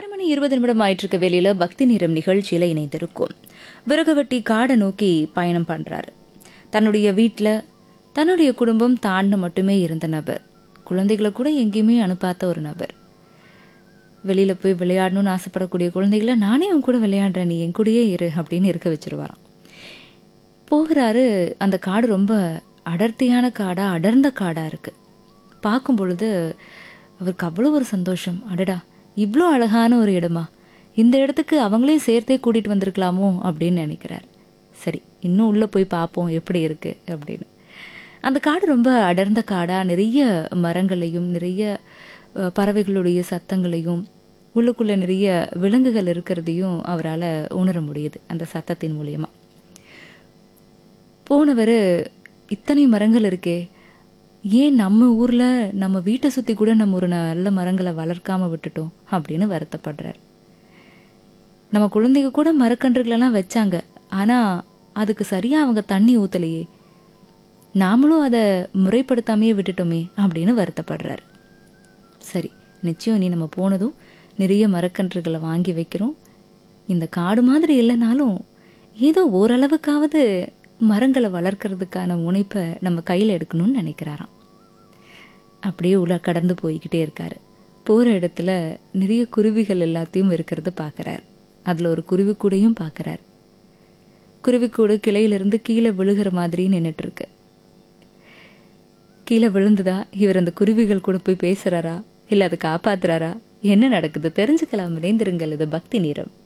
ஆறு மணி இருபது நிமிடம் ஆயிட்டிருக்க வேலையில பக்தி நிறம் நிகழ்ச்சியில இணைந்திருக்கும் விறகுவெட்டி காடை நோக்கி பயணம் பண்றாரு தன்னுடைய வீட்டில் தன்னுடைய குடும்பம் தான்னு மட்டுமே இருந்த நபர் குழந்தைகளை கூட எங்கேயுமே அனுப்பாத ஒரு நபர் வெளியில போய் விளையாடணும்னு ஆசைப்படக்கூடிய குழந்தைகளை நானே அவன் கூட விளையாடுறேன் நீ என் கூடயே இரு அப்படின்னு இருக்க வச்சிருவாராம் போகிறாரு அந்த காடு ரொம்ப அடர்த்தியான காடா அடர்ந்த காடா இருக்கு பார்க்கும் பொழுது அவருக்கு அவ்வளோ ஒரு சந்தோஷம் அடடா இவ்வளோ அழகான ஒரு இடமா இந்த இடத்துக்கு அவங்களே சேர்த்தே கூட்டிட்டு வந்திருக்கலாமோ அப்படின்னு நினைக்கிறார் சரி இன்னும் உள்ள போய் பார்ப்போம் எப்படி இருக்கு அப்படின்னு அந்த காடு ரொம்ப அடர்ந்த காடா நிறைய மரங்களையும் நிறைய அஹ், பறவைகளுடைய சத்தங்களையும் உள்ளுக்குள்ள நிறைய விலங்குகள் இருக்கிறதையும் அவரால் உணர முடியுது அந்த சத்தத்தின் மூலியமா போனவர் இத்தனை மரங்கள் இருக்கே ஏன் நம்ம ஊர்ல நம்ம வீட்டை சுத்தி கூட நம்ம ஒரு நல்ல மரங்களை வளர்க்காம விட்டுட்டோம் அப்படின்னு வருத்தப்படுறார் நம்ம குழந்தைங்க கூட மரக்கன்றுகளெல்லாம் வச்சாங்க ஆனா அதுக்கு சரியா அவங்க தண்ணி ஊத்தலையே நாமளும் அதை முறைப்படுத்தாமையே விட்டுட்டோமே அப்படின்னு வருத்தப்படுறார் சரி நிச்சயம் நீ நம்ம போனதும் நிறைய மரக்கன்றுகளை வாங்கி வைக்கிறோம் இந்த காடு மாதிரி இல்லைனாலும் ஏதோ ஓரளவுக்காவது மரங்களை வளர்க்கறதுக்கான முனைப்பை நம்ம கையில் எடுக்கணும்னு நினைக்கிறாராம் அப்படியே உள்ள கடந்து போய்கிட்டே இருக்காரு போகிற இடத்துல நிறைய குருவிகள் எல்லாத்தையும் இருக்கிறத பார்க்குறார் அதில் ஒரு குருவி கூடையும் பார்க்குறார் குருவிக்கூடு கிளையிலிருந்து கீழே விழுகிற மாதிரி நின்றுட்டு இருக்கு கீழே விழுந்துதா இவர் அந்த குருவிகள் கூட போய் பேசுறாரா இல்லை அதை காப்பாத்துறாரா என்ன நடக்குது தெரிஞ்சுக்கலாம் இணைந்திருங்கள் இது பக்தி நேரம்